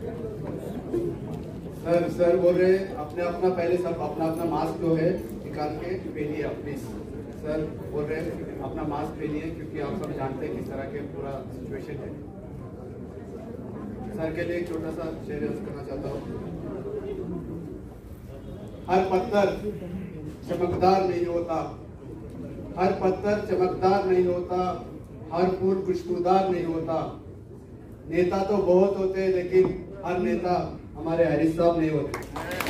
sir sir बोल रहे हैं अपने अपना पहले सब अपना अपना मास्क जो है निकाल के पहनिए आप प्लीज सर बोल रहे हैं अपना मास्क पहनिए क्योंकि आप सब जानते हैं किस तरह के पूरा सिचुएशन है सर के लिए एक छोटा सा शेयर करना चाहता हूँ हर पत्थर चमकदार नहीं होता हर पत्थर चमकदार नहीं होता हर फूल खुशबूदार नहीं होता नेता तो बहुत होते हैं लेकिन हर नेता हमारे हरीश साहब नहीं होते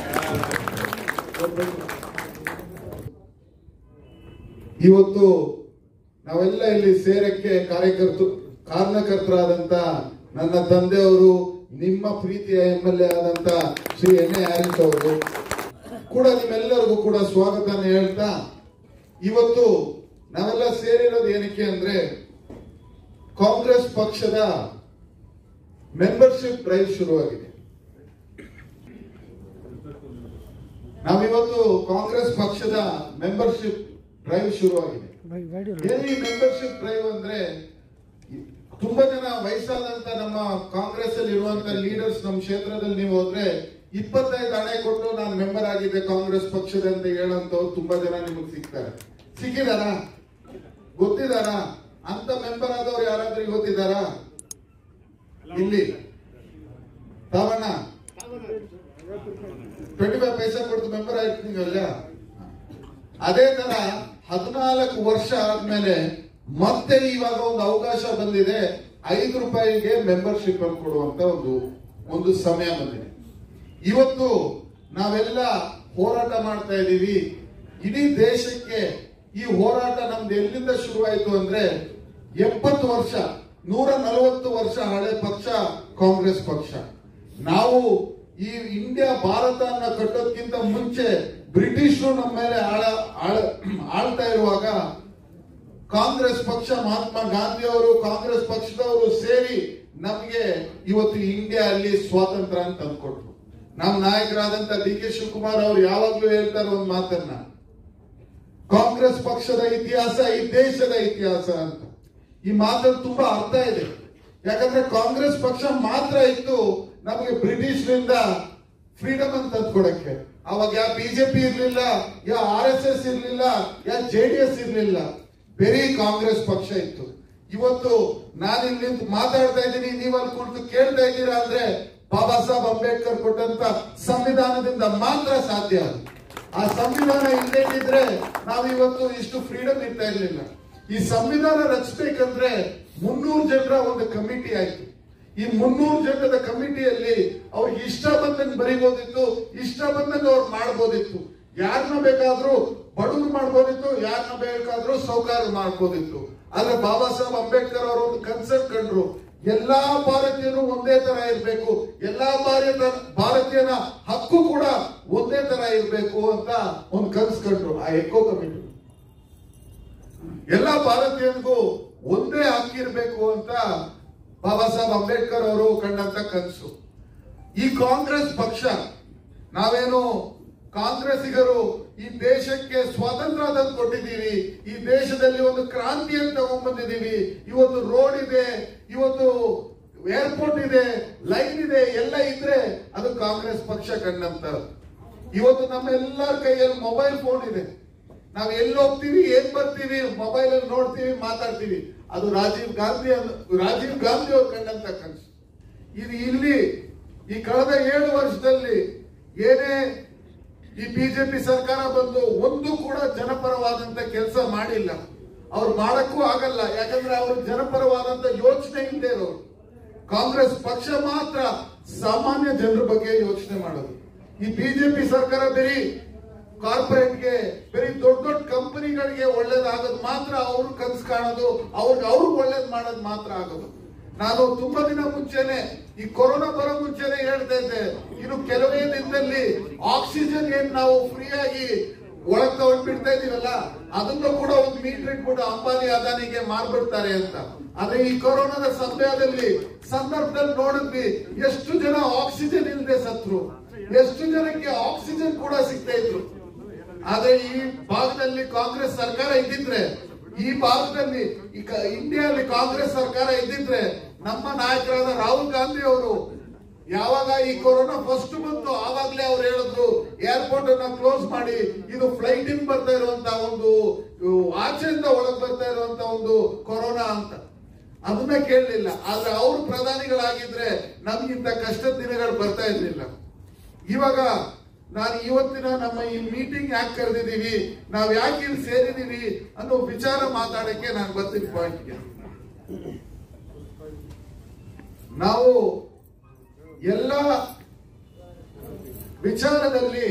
ಇವತ್ತು ನಾವೆಲ್ಲ ಇಲ್ಲಿ ಸೇರಕ್ಕೆ ಕಾರ್ಯಕರ್ತ ಕಾರಣಕರ್ತರಾದಂತ ನನ್ನ ತಂದೆಯವರು ನಿಮ್ಮ ಪ್ರೀತಿಯ ಎಂ ಎಲ್ ಎ ಆದಂತ ಶ್ರೀ ಎನ್ ಎ ಹ್ಯಾರಿಸ್ ಅವರು ಕೂಡ ನಿಮ್ಮೆಲ್ಲರಿಗೂ ಕೂಡ ಸ್ವಾಗತನ ಹೇಳ್ತಾ ಇವತ್ತು ನಾವೆಲ್ಲ ಸೇರಿರೋದು ಏನಕ್ಕೆ ಅಂದ್ರೆ ಕಾಂಗ್ರೆಸ್ ಪಕ್ಷದ ಮೆಂಬರ್ಶಿಪ್ ಡ್ರೈವ್ ಶುರುವಾಗಿದೆ ನಾವಿವತ್ತು ಕಾಂಗ್ರೆಸ್ ಪಕ್ಷದ ಮೆಂಬರ್ಶಿಪ್ ಡ್ರೈವ್ ಶುರುವಾಗಿದೆ ಏನು ಈ ಮೆಂಬರ್ಶಿಪ್ ಡ್ರೈವ್ ಅಂದ್ರೆ ತುಂಬಾ ಜನ ವಯಸ್ಸಾದಂತ ನಮ್ಮ ಕಾಂಗ್ರೆಸ್ ಅಲ್ಲಿ ಇರುವಂತ ಲೀಡರ್ಸ್ ನಮ್ಮ ಕ್ಷೇತ್ರದಲ್ಲಿ ನೀವು ಹೋದ್ರೆ ಇಪ್ಪತ್ತೈದು ಹಣೆ ಕೊಟ್ಟು ನಾನು ಮೆಂಬರ್ ಆಗಿದ್ದೆ ಕಾಂಗ್ರೆಸ್ ಪಕ್ಷದ ಅಂತ ಹೇಳಂತವ್ರು ತುಂಬಾ ಜನ ನಿಮಗೆ ಸಿಗ್ತಾರೆ ಸಿಕ್ಕಿದಾರ ಗೊತ್ತಿದಾರ ಅಂತ ಮೆಂಬರ್ ಆದವ್ರು ಯಾರಾದ್ರೂ ಗೊತ್ತಿದಾರ ಇಲ್ಲಿ ತಾವಣ್ಣ ಟ್ವೆಂಟಿ ಫೈವ್ ಪೈಸಾ ಕೊಡ್ತು ಮೆಂಬರ್ ಆಯ್ತೀವಲ್ಲ ಅದೇ ತರ ಹದಿನಾಲ್ಕು ವರ್ಷ ಆದ್ಮೇಲೆ ಮತ್ತೆ ಇವಾಗ ಒಂದು ಅವಕಾಶ ಬಂದಿದೆ ಐದು ರೂಪಾಯಿಗೆ ಮೆಂಬರ್ಶಿಪ್ ಅನ್ನು ಕೊಡುವಂತ ಒಂದು ಒಂದು ಸಮಯ ಬಂದಿದೆ ಇವತ್ತು ನಾವೆಲ್ಲ ಹೋರಾಟ ಮಾಡ್ತಾ ಇದ್ದೀವಿ ಇಡೀ ದೇಶಕ್ಕೆ ಈ ಹೋರಾಟ ನಮ್ದು ಎಲ್ಲಿಂದ ಶುರುವಾಯಿತು ಅಂದ್ರೆ ಎಪ್ಪತ್ತು ವರ್ಷ ನೂರ ನಲವತ್ತು ವರ್ಷ ಹಳೆ ಪಕ್ಷ ಕಾಂಗ್ರೆಸ್ ಪಕ್ಷ ನಾವು ಈ ಇಂಡಿಯಾ ಭಾರತ ಅನ್ನ ಕಟ್ಟೋದ್ಕಿಂತ ಮುಂಚೆ ಬ್ರಿಟಿಷರು ನಮ್ಮ ಮೇಲೆ ಆಳ ಆಳ- ಆಳ್ತಾ ಇರುವಾಗ ಕಾಂಗ್ರೆಸ್ ಪಕ್ಷ ಮಹಾತ್ಮ ಗಾಂಧಿ ಅವರು ಕಾಂಗ್ರೆಸ್ ಪಕ್ಷದವರು ಸೇರಿ ನಮಗೆ ಇವತ್ತು ಇಂಡಿಯಾ ಅಲ್ಲಿ ಸ್ವಾತಂತ್ರ್ಯ ಅಂತ ತಂದ್ಕೊಟ್ರು ನಮ್ಮ ನಾಯಕರಾದಂತ ಡಿ ಕೆ ಶಿವಕುಮಾರ್ ಅವರು ಯಾವಾಗ್ಲೂ ಹೇಳ್ತಾರೆ ಒಂದು ಮಾತನ್ನ ಕಾಂಗ್ರೆಸ್ ಪಕ್ಷದ ಇತಿಹಾಸ ಈ ದೇಶದ ಇತಿಹಾಸ ಅಂತ ಈ ಮಾತಲ್ಲಿ ತುಂಬಾ ಅರ್ಥ ಇದೆ ಯಾಕಂದ್ರೆ ಕಾಂಗ್ರೆಸ್ ಪಕ್ಷ ಮಾತ್ರ ಇತ್ತು ನಮಗೆ ಬ್ರಿಟಿಷ್ರಿಂದ ಫ್ರೀಡಮ್ ಅಂತ ತಂದ್ಕೊಡಕ್ಕೆ ಅವಾಗ ಯಾ ಬಿಜೆಪಿ ಇರ್ಲಿಲ್ಲ ಯಾ ಆರ್ ಎಸ್ ಎಸ್ ಇರ್ಲಿಲ್ಲ ಯಾ ಜೆ ಡಿ ಎಸ್ ಇರ್ಲಿಲ್ಲ ಬರೀ ಕಾಂಗ್ರೆಸ್ ಪಕ್ಷ ಇತ್ತು ಇವತ್ತು ನಾನಿಲ್ಲಿ ನಿಂತು ಮಾತಾಡ್ತಾ ಇದ್ದೀನಿ ನೀವು ಅಲ್ಲಿ ಕುಳಿತು ಕೇಳ್ತಾ ಇದ್ದೀರಾ ಅಂದ್ರೆ ಬಾಬಾ ಸಾಹೇಬ್ ಅಂಬೇಡ್ಕರ್ ಕೊಟ್ಟಂತ ಸಂವಿಧಾನದಿಂದ ಮಾತ್ರ ಸಾಧ್ಯ ಅದು ಆ ಸಂವಿಧಾನ ಇಲ್ಲದೇ ಇದ್ರೆ ನಾವು ಇವತ್ತು ಇಷ್ಟು ಫ್ರೀಡಮ್ ಇರ್ತಾ ಇರ್ಲಿಲ್ಲ ಈ ಸಂವಿಧಾನ ರಚಿಸ್ಬೇಕಂದ್ರೆ ಮುನ್ನೂರು ಜನರ ಒಂದು ಕಮಿಟಿ ಆಯ್ತು ಈ ಮುನ್ನೂರು ಜನದ ಕಮಿಟಿಯಲ್ಲಿ ಅವ್ರಿಗೆ ಇಷ್ಟ ಬಂದಂಗೆ ಬರಿಬೋದಿತ್ತು ಇಷ್ಟ ಬಂದಂಗೆ ಅವ್ರು ಮಾಡ್ಬೋದಿತ್ತು ಯಾರನ್ನ ಬೇಕಾದ್ರೂ ಬಡವರು ಮಾಡ್ಬೋದಿತ್ತು ಯಾರನ್ನ ಬೇಕಾದ್ರೂ ಸೌಕಾರ ಮಾಡ್ಬೋದಿತ್ತು ಆದ್ರೆ ಬಾಬಾ ಸಾಹೇಬ್ ಅಂಬೇಡ್ಕರ್ ಅವರು ಒಂದು ಕನ್ಸರ್ಟ್ ಕಂಡ್ರು ಎಲ್ಲಾ ಭಾರತೀಯರು ಒಂದೇ ತರ ಇರ್ಬೇಕು ಎಲ್ಲಾ ಭಾರತ ಭಾರತೀಯನ ಹಕ್ಕು ಕೂಡ ಒಂದೇ ತರ ಇರ್ಬೇಕು ಅಂತ ಒಂದು ಕನ್ಸ್ ಕಂಡ್ರು ಆ ಎಕೋ ಕಮಿಟಿ ಎಲ್ಲಾ ಭಾರತೀಯರಿಗೂ ಒಂದೇ ಹಕ್ಕಿರ್ಬೇಕು ಅಂತ ಬಾಬಾ ಸಾಹೇಬ್ ಅಂಬೇಡ್ಕರ್ ಅವರು ಕಂಡಂತ ಕನಸು ಈ ಕಾಂಗ್ರೆಸ್ ಪಕ್ಷ ನಾವೇನು ಕಾಂಗ್ರೆಸ್ಸಿಗರು ಈ ದೇಶಕ್ಕೆ ಸ್ವಾತಂತ್ರ್ಯ ತಂದು ಕೊಟ್ಟಿದ್ದೀವಿ ಈ ದೇಶದಲ್ಲಿ ಒಂದು ಕ್ರಾಂತಿಯನ್ನು ತಗೊಂಡ್ಬಂದಿದ್ದೀವಿ ಇವತ್ತು ರೋಡ್ ಇದೆ ಇವತ್ತು ಏರ್ಪೋರ್ಟ್ ಇದೆ ಲೈನ್ ಇದೆ ಎಲ್ಲ ಇದ್ರೆ ಅದು ಕಾಂಗ್ರೆಸ್ ಪಕ್ಷ ಕಂಡಂತ ಇವತ್ತು ನಮ್ಮ ಎಲ್ಲರ ಕೈಯಲ್ಲಿ ಮೊಬೈಲ್ ಫೋನ್ ಇದೆ ನಾವು ಎಲ್ಲಿ ಹೋಗ್ತೀವಿ ಏನ್ ಬರ್ತೀವಿ ಮೊಬೈಲ್ ಅಲ್ಲಿ ನೋಡ್ತೀವಿ ಮಾತಾಡ್ತೀವಿ ಅದು ರಾಜೀವ್ ಗಾಂಧಿ ಅನ್- ರಾಜೀವ್ ಗಾಂಧಿ ಅವ್ರು ಕಂಡಂತ ಕನಸು ಇದು ಇಲ್ಲಿ ಈ ಕಳೆದ ಏಳು ವರ್ಷದಲ್ಲಿ ಏನೇ ಈ ಬಿಜೆಪಿ ಸರ್ಕಾರ ಬಂದು ಒಂದು ಕೂಡ ಜನಪರವಾದಂತ ಕೆಲಸ ಮಾಡಿಲ್ಲ ಅವ್ರು ಮಾಡಕ್ಕೂ ಆಗಲ್ಲ ಯಾಕಂದ್ರೆ ಅವರು ಜನಪರವಾದಂತ ಯೋಚನೆ ಇಲ್ಲದೆ ಇರೋರು ಕಾಂಗ್ರೆಸ್ ಪಕ್ಷ ಮಾತ್ರ ಸಾಮಾನ್ಯ ಜನರ ಬಗ್ಗೆ ಯೋಚನೆ ಮಾಡೋದು ಈ ಬಿಜೆಪಿ ಸರ್ಕಾರ ಬರೀ ಕಾರ್ಪೊರೇಟ್ಗೆ ಬರೀ ದೊಡ್ಡ ದೊಡ್ಡ ಕಂಪನಿಗಳಿಗೆ ಒಳ್ಳೇದಾಗೋದು ಮಾತ್ರ ಅವ್ರು ಕನ್ಸು ಕಾಣೋದು ಅವ್ರಿಗೆ ಅವ್ರಿಗೆ ಒಳ್ಳೇದ್ ಮಾಡೋದು ಮಾತ್ರ ಆಗೋದು ನಾನು ತುಂಬಾ ದಿನ ಮುಂಚೆನೆ ಈ ಕೊರೋನಾ ಬರೋ ಮುಂಚೆನೆ ಹೇಳ್ತಾ ಇದ್ದೆ ಇನ್ನು ಕೆಲವೇ ದಿನದಲ್ಲಿ ಆಕ್ಸಿಜನ್ ಏನ್ ನಾವು ಫ್ರೀ ಆಗಿ ಒಳಗ್ ತಗೊಂಡ್ ಬಿಡ್ತಾ ಇದೀವಲ್ಲ ಅದನ್ನು ಕೂಡ ಒಂದು ಮೀಟರ್ ಇಟ್ಬಿಟ್ಟು ಅಂಬಾನಿ ಅದಾನಿಗೆ ಮಾರ್ಬಿಡ್ತಾರೆ ಅಂತ ಆದ್ರೆ ಈ ಕೊರೋನಾದ ಸಮಯದಲ್ಲಿ ಸಂದರ್ಭದಲ್ಲಿ ನೋಡಿದ್ವಿ ಎಷ್ಟು ಜನ ಆಕ್ಸಿಜನ್ ಇಲ್ಲದೆ ಸತ್ರು ಎಷ್ಟು ಜನಕ್ಕೆ ಆಕ್ಸಿಜನ್ ಕೂಡ ಸಿಗ್ತಾ ಇದ್ರು ಆದ್ರೆ ಈ ಭಾಗದಲ್ಲಿ ಕಾಂಗ್ರೆಸ್ ಸರ್ಕಾರ ಇದ್ದಿದ್ರೆ ಈ ಭಾಗದಲ್ಲಿ ಈ ಕ- ಇಂಡಿಯಾದಲ್ಲಿ ಕಾಂಗ್ರೆಸ್ ಸರ್ಕಾರ ಇದ್ದಿದ್ರೆ ನಮ್ಮ ನಾಯಕರಾದ ರಾಹುಲ್ ಗಾಂಧಿ ಅವರು ಯಾವಾಗ ಈ ಕೊರೋನಾ ಫಸ್ಟ್ ಬಂತು ಆವಾಗ್ಲೇ ಅವ್ರು ಹೇಳಿದ್ರು ಏರ್ಪೋರ್ಟ್ ಅನ್ನ ಕ್ಲೋಸ್ ಮಾಡಿ ಇದು ಫ್ಲೈಟಿಂಗ್ ಬರ್ತಾ ಇರುವಂತ ಒಂದು ಇವು ಆಚೆಯಿಂದ ಒಳಗ್ ಬರ್ತಾ ಇರುವಂತ ಒಂದು ಕೊರೋನಾ ಅಂತ ಅದನ್ನ ಕೇಳಲಿಲ್ಲ ಆದ್ರೆ ಅವರು ಪ್ರಧಾನಿಗಳಾಗಿದ್ರೆ ನಮ್ಗಿಂತ ಕಷ್ಟದ ದಿನಗಳು ಬರ್ತಾ ಇರ್ಲಿಲ್ಲ ಇವಾಗ ನಾನು ಇವತ್ತಿನ ನಮ್ಮ ಈ ಮೀಟಿಂಗ್ ಯಾಕೆ ಕರೆದಿದ್ದೀವಿ ನಾವ್ ಯಾಕೆ ಇಲ್ಲಿ ಸೇರಿದೀವಿ ಅನ್ನೋ ವಿಚಾರ ಮಾತಾಡಕ್ಕೆ ನಾನು ಬರ್ತೀನಿ ಪಾಯಿಂಟ್ಗೆ ನಾವು ಎಲ್ಲ ವಿಚಾರದಲ್ಲಿ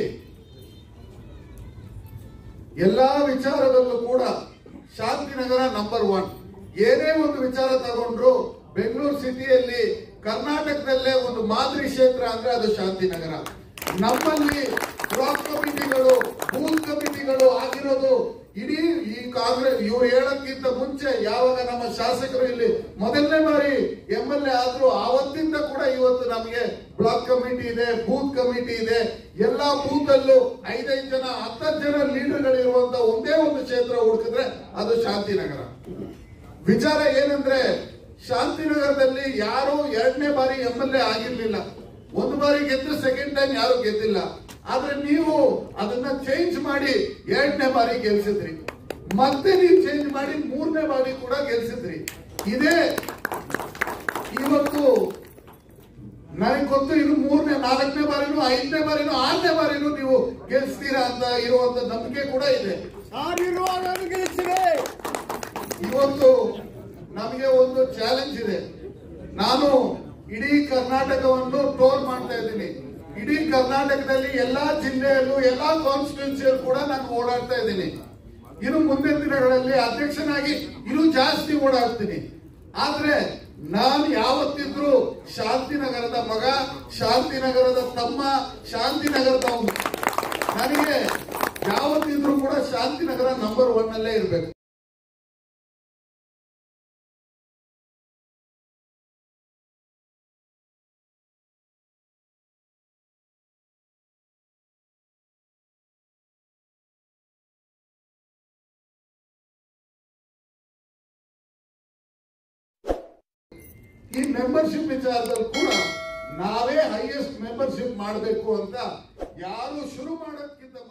ಎಲ್ಲಾ ವಿಚಾರದಲ್ಲೂ ಕೂಡ ಶಾಂತಿನಗರ ನಂಬರ್ ಒನ್ ಏನೇ ಒಂದು ವಿಚಾರ ತಗೊಂಡ್ರು ಬೆಂಗಳೂರು ಸಿಟಿಯಲ್ಲಿ ಕರ್ನಾಟಕದಲ್ಲೇ ಒಂದು ಮಾದರಿ ಕ್ಷೇತ್ರ ಅಂದ್ರೆ ಅದು ಶಾಂತಿನಗರ ನಮ್ಮಲ್ಲಿ ಬ್ಲಾಕ್ ಕಮಿಟಿಗಳು ಬೂತ್ ಕಮಿಟಿಗಳು ಆಗಿರೋದು ಇಡೀ ಈ ಕಾಂಗ್ರೆಸ್ ಇವ್ರು ಹೇಳಕ್ಕಿಂತ ಮುಂಚೆ ಯಾವಾಗ ನಮ್ಮ ಶಾಸಕರು ಇಲ್ಲಿ ಮೊದಲನೇ ಬಾರಿ ಎಂ ಎಲ್ ಎ ಆದ್ರೂ ಆವತ್ತಿಂದ ಕೂಡ ಇವತ್ತು ನಮಗೆ ಬ್ಲಾಕ್ ಕಮಿಟಿ ಇದೆ ಬೂತ್ ಕಮಿಟಿ ಇದೆ ಎಲ್ಲಾ ಬೂತ್ ಅಲ್ಲೂ ಐದೈದು ಜನ ಹತ್ತತ್ತು ಜನ ಲೀಡರ್ಗಳು ಇರುವಂತ ಒಂದೇ ಒಂದು ಕ್ಷೇತ್ರ ಹುಡುಕಿದ್ರೆ ಅದು ಶಾಂತಿನಗರ ವಿಚಾರ ಏನಂದ್ರೆ ಶಾಂತಿನಗರದಲ್ಲಿ ಯಾರು ಎರಡನೇ ಬಾರಿ ಎಂ ಎಲ್ ಎ ಆಗಿರ್ಲಿಲ್ಲ ಒಂದು ಬಾರಿ ಗೆದ್ದು ಸೆಕೆಂಡ್ ಟೈಮ್ ಯಾರು ಗೆದ್ದಿಲ್ಲ ಆದ್ರೆ ನೀವು ಅದನ್ನ ಚೇಂಜ್ ಮಾಡಿ ಎರಡನೇ ಬಾರಿ ಗೆಲ್ಸಿದ್ರಿ ಮತ್ತೆ ನೀವು ಚೇಂಜ್ ಮಾಡಿ ಮೂರನೇ ಬಾರಿ ಕೂಡ ಗೆಲ್ಸಿದ್ರಿ ಇದೇ ಇವತ್ತು ನನಗೆ ಗೊತ್ತು ಇನ್ನು ಮೂರನೇ ನಾಲ್ಕನೇ ಬಾರಿನೂ ಐದನೇ ಬಾರಿನೂ ಆರನೇ ಬಾರಿನೂ ನೀವು ಗೆಲ್ಸ್ತೀರಾ ಅಂತ ಇರುವಂತ ನಂಬಿಕೆ ಕೂಡ ಇದೆ ನಾನಿರುವಾಗ ಗೆಲ್ಲಿಸಿದೆ ಇವತ್ತು ನಮಗೆ ಒಂದು ಚಾಲೆಂಜ್ ಇದೆ ನಾನು ಇಡೀ ಕರ್ನಾಟಕವನ್ನು ಟೋರ್ ಮಾಡ್ತಾ ಇದ್ದೀನಿ ಇಡೀ ಕರ್ನಾಟಕದಲ್ಲಿ ಎಲ್ಲಾ ಜಿಲ್ಲೆಯಲ್ಲೂ ಎಲ್ಲಾ ಕಾನ್ಸ್ಟಿಟ್ಯೂನ್ಸಿಯಲ್ಲೂ ಕೂಡ ನಾನು ಓಡಾಡ್ತಾ ಇದ್ದೀನಿ ಇನ್ನು ಮುಂದಿನ ದಿನಗಳಲ್ಲಿ ಅಧ್ಯಕ್ಷನಾಗಿ ಇನ್ನೂ ಜಾಸ್ತಿ ಓಡಾಡ್ತೀನಿ ಆದ್ರೆ ನಾನು ಯಾವತ್ತಿದ್ರು ಶಾಂತಿನಗರದ ಮಗ ಶಾಂತಿನಗರದ ತಮ್ಮ ಶಾಂತಿನಗರದವನು ನನಗೆ ಯಾವತ್ತಿದ್ರು ಕೂಡ ಶಾಂತಿನಗರ ನಂಬರ್ ಒನ್ ಅಲ್ಲೇ ಇರಬೇಕು ಈ ಮೆಂಬರ್ಶಿಪ್ ವಿಚಾರದಲ್ಲಿ ಕೂಡ ನಾವೇ ಹೈಯೆಸ್ಟ್ ಮೆಂಬರ್ಶಿಪ್ ಮಾಡಬೇಕು ಅಂತ ಯಾರು ಶುರು ಮಾಡೋಕ್ಕಿಂತ